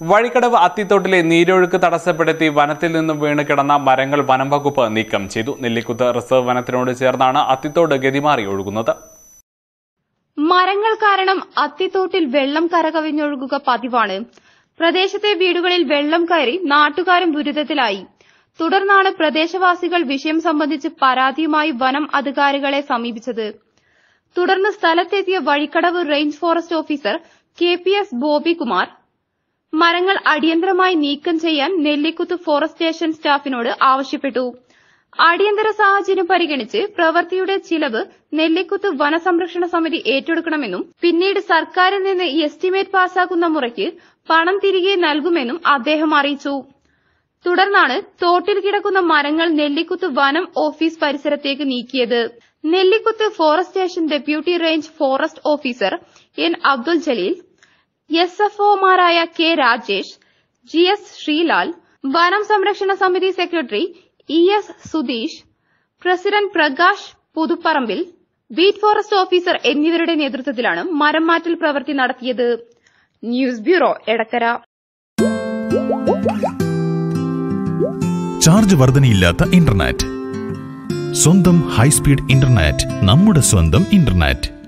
വഴിക്കടവ് അത്തിത്തോട്ടിലെ നീരൊഴുക്ക് തടസ്സപ്പെടുത്തി വനത്തിൽ നിന്നും വീണ് കിടന്ന മരങ്ങൾ വനം വകുപ്പ് നീക്കം ചെയ്തു നെല്ലിക്കുത്ത് റിസർവ് വനത്തിനോട് ചേർന്നാണ് അത്തിത്തോട് ഗതിമാറി ഒഴുകുന്നത് മരങ്ങൾ കാരണം അത്തിത്തോട്ടിൽ വെള്ളം കരകവിഞ്ഞൊഴുകുക പതിവാണ് പ്രദേശത്തെ വീടുകളിൽ വെള്ളം കയറി നാട്ടുകാരും ദുരിതത്തിലായി തുടർന്നാണ് പ്രദേശവാസികൾ വിഷയം സംബന്ധിച്ച് പരാതിയുമായി വനം അധികാരികളെ സമീപിച്ചത് തുടർന്ന് സ്ഥലത്തെത്തിയ Vazhikkadavu range forest officer K P S Bobykumar മരങ്ങൾ അടിയന്തരമായി നീക്കം ചെയ്യാൻ നെല്ലിക്കുത്ത് ഫോറസ്റ്റ് സ്റ്റേഷൻ സ്റ്റാഫിനോട് ആവശ്യപ്പെട്ടു അടിയന്തര സാഹചര്യം പരിഗണിച്ച് പ്രവൃത്തിയുടെ ചിലവ് നെല്ലിക്കുത്ത് വനസംരക്ഷണ സമിതി ഏറ്റെടുക്കണമെന്നും പിന്നീട് സർക്കാരിൽ നിന്ന് എസ്റ്റിമേറ്റ് പാസാക്കുന്ന മുറയ്ക്ക് പണം തിരികെ നൽകുമെന്നും അദ്ദേഹം അറിയിച്ചു തുടർന്നാണ് തോട്ടിൽ കിടക്കുന്ന മരങ്ങൾ നെല്ലിക്കുത്ത് വനം ഓഫീസ് പരിസരത്തേക്ക് നീക്കിയത് Nellikuthu forest station deputy range forest officer N Abdul Jaleel S F ഒമാരായ K Rajesh G S Sreelal വനം സംരക്ഷണ സമിതി secretary E S Sudheesh president Prakash Puthuparambil beat forest officer എന്നിവരുടെ നേതൃത്വത്തിലാണ് മരം മാറ്റൽ പ്രവൃത്തി നടത്തിയത് ന്യൂസ് ബ്യൂറോ എടക്കര ചാർജ് വർധനയില്ലാത്ത ഇന്റർനെറ്റ് സ്വന്തം ഹൈസ്പീഡ് ഇന്റർനെറ്റ് നമ്മുടെ സ്വന്തം ഇന്റർനെറ്റ്